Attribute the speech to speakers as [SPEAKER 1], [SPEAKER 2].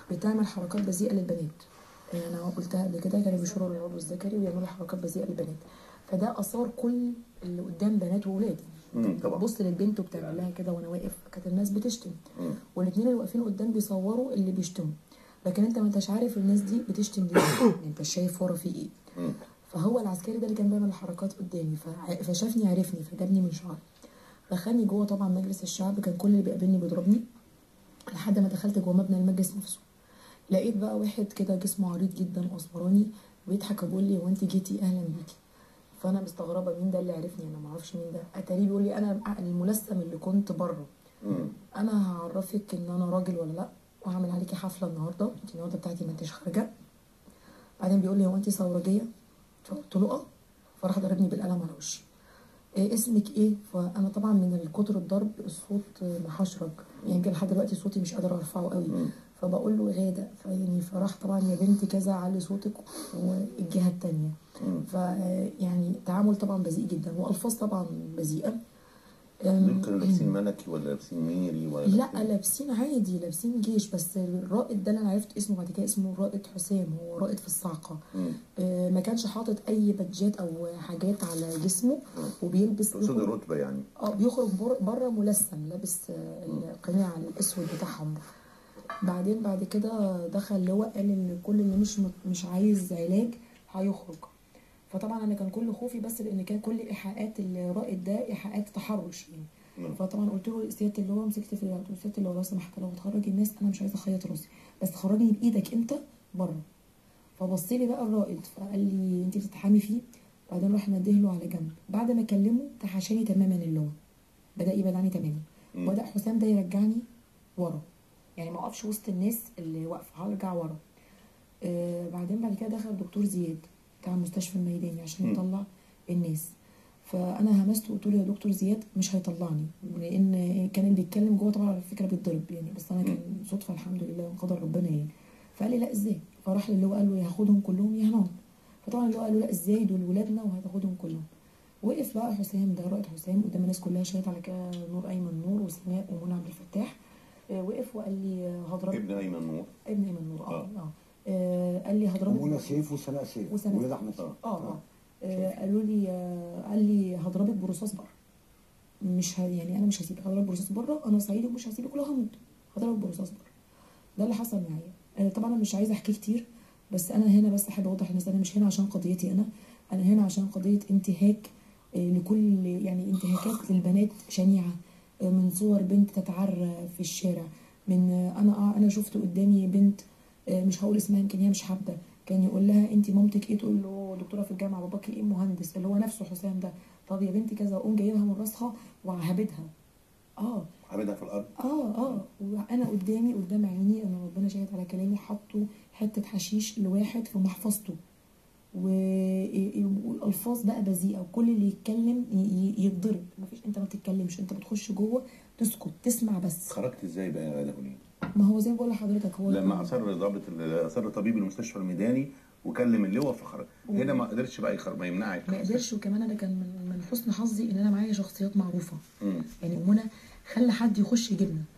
[SPEAKER 1] بتعمل حركات بذيئه للبنات يعني انا قلتها قبل كده كانوا بيشيروا العضو الذكري ويعملوا حركات بذيئه للبنات فده اثار كل اللي قدام بنات وولاد
[SPEAKER 2] مم، طبعا
[SPEAKER 1] بص للبنت وبتعمل لها كده وانا واقف كانت الناس بتشتم
[SPEAKER 2] مم.
[SPEAKER 1] والاثنين اللي واقفين قدام بيصوروا اللي بيشتموا لكن انت ما انتش عارف الناس دي بتشتم ليه يعني انت شايف ورا في ايه
[SPEAKER 2] مم.
[SPEAKER 1] فهو العسكري ده اللي كان بيعمل الحركات قدامي فع- فشافني عرفني فجابني من شعري دخلني جوه طبعا مجلس الشعب كان كل اللي بيقابلني بيضربني لحد ما دخلت جوه مبنى المجلس نفسه لقيت بقى واحد كده جسمه عريض جدا اسمراني بيضحك وبيقول لي هو انت جيتي اهلا بيكي فانا مستغربه مين ده اللي عرفني انا ما اعرفش مين ده اتاريه بيقول لي انا الملثم اللي كنت بره
[SPEAKER 2] مم.
[SPEAKER 1] انا هعرفك ان انا راجل ولا لا وهعمل عليكي حفله النهارده انت النهارده بتاعتي ما انتش خارجه بعدين بيقول لي هو انت ثورجيه فقلت له اه فراح ضربني بالقلم على وشي إيه اسمك ايه فانا طبعا من كتر الضرب الصوت محشرج يعني يمكن لحد دلوقتي صوتي مش قادره ارفعه قوي
[SPEAKER 2] مم.
[SPEAKER 1] فبقول له غاده فيعني فراح طبعا يا بنتي كذا علي صوتك والجهه التانيه
[SPEAKER 2] مم.
[SPEAKER 1] فيعني تعامل طبعا بذيء جدا والفاظ طبعا بذيئه أم،
[SPEAKER 2] دول كانوا لابسين ملكي ولا لابسين ميري ولا
[SPEAKER 1] لا
[SPEAKER 2] لابسين-
[SPEAKER 1] لابسين عادي لابسين جيش بس الرائد ده اللي انا عرفت اسمه بعد كده اسمه الرائد حسام هو رائد في الصاعقه
[SPEAKER 2] مم.
[SPEAKER 1] آه، ما كانش حاطط اي بادجات او حاجات على جسمه وبيلبس
[SPEAKER 2] تقصد الرتبه يعني
[SPEAKER 1] اه بيخرج بره ملثم لابس آه، القناع الاسود بتاعهم ده بعدين بعد كده دخل لواء قال ان كل اللي مش مت- مش عايز علاج هيخرج فطبعا انا كان كل خوفي بس لان كان كل ايحاءات الرائد ده ايحاءات تحرش يعني
[SPEAKER 2] مم.
[SPEAKER 1] فطبعا قلت له سياده اللواء مسكت في قلت له سياده اللواء لو سمحت لو هتخرج الناس انا مش عايزه اخيط راسي بس تخرجني بايدك انت بره فبص لي بقى الرائد فقال لي انت بتتحامي فيه بعدين راح نده له على جنب بعد ما كلمه تحاشاني تماما اللواء بدا يبعد عني تماما
[SPEAKER 2] مم.
[SPEAKER 1] وبدا حسام ده يرجعني ورا يعني ما اقفش وسط الناس اللي واقفه هرجع ورا آه بعدين بعد كده دخل دكتور زياد بتاع المستشفى الميداني عشان
[SPEAKER 2] مم.
[SPEAKER 1] يطلع الناس فانا همسته وقلت له يا دكتور زياد مش هيطلعني لان كان اللي بيتكلم جوه طبعا على فكره بيتضرب يعني بس انا كان صدفه الحمد لله وقدر ربنا يعني فقال لي لا ازاي فراح للي قال له يا هاخدهم كلهم يا هنقعد فطبعا اللي قال له لا ازاي دول ولادنا وهتاخدهم كلهم وقف بقى حسام ده رائد حسام قدام الناس كلها شهدت على كده نور ايمن نور وسناء ومنى عبد الفتاح آه، وقف وقال لي آه، هضرب
[SPEAKER 2] ابن ايمن نور
[SPEAKER 1] ابن ايمن نور اه
[SPEAKER 2] آه.
[SPEAKER 1] اه آه، قال لي هضربك
[SPEAKER 3] ومنى سيف وسناء سيف
[SPEAKER 1] وسناء
[SPEAKER 3] ولاد
[SPEAKER 1] سيف.
[SPEAKER 3] احمد سيف
[SPEAKER 1] اه اه آه، قالوا لي آه، قال لي هضربك برصاص بره مش ه... يعني انا مش هسيبك هضربك برصاص بره انا صعيدي ومش هسيبك ولا هموت هضربك برصاص بره ده اللي حصل معايا آه، طبعا انا مش عايزه احكي كتير بس انا هنا بس احب اوضح للناس انا مش هنا عشان قضيتي انا انا هنا عشان قضيه انتهاك آه، لكل يعني انتهاكات للبنات شنيعه آه، من صور بنت تتعرى في الشارع من آه، انا آه، انا شفت قدامي بنت آه، مش هقول اسمها يمكن هي مش حابه كان يقول لها انت مامتك ايه تقول له دكتوره في الجامعه باباكي ايه مهندس اللي هو نفسه حسام ده طب يا بنتي كذا اقوم جايبها من راسها وعهبدها اه
[SPEAKER 2] عاملها في الارض
[SPEAKER 1] اه اه وانا قدامي قدام عيني انا ربنا شاهد على كلامي حطوا حته حشيش لواحد في محفظته و- والالفاظ بقى بذيئه وكل اللي يتكلم ي- ي- يتضرب مفيش انت ما بتتكلمش انت بتخش جوه تسكت تسمع بس
[SPEAKER 2] خرجت ازاي بقى يا غاده هولين؟
[SPEAKER 1] ما هو زي ما بقول لحضرتك هو
[SPEAKER 2] لما اصر ضابط ال- اصر طبيب المستشفى الميداني وكلم اللواء فخرج هنا ما قدرش بقى يخرج ما يمنعك
[SPEAKER 1] ما قدرش وكمان انا كان من من حسن حظي ان انا معايا شخصيات معروفه
[SPEAKER 2] مم.
[SPEAKER 1] يعني ومنى خلى حد يخش يجيبنا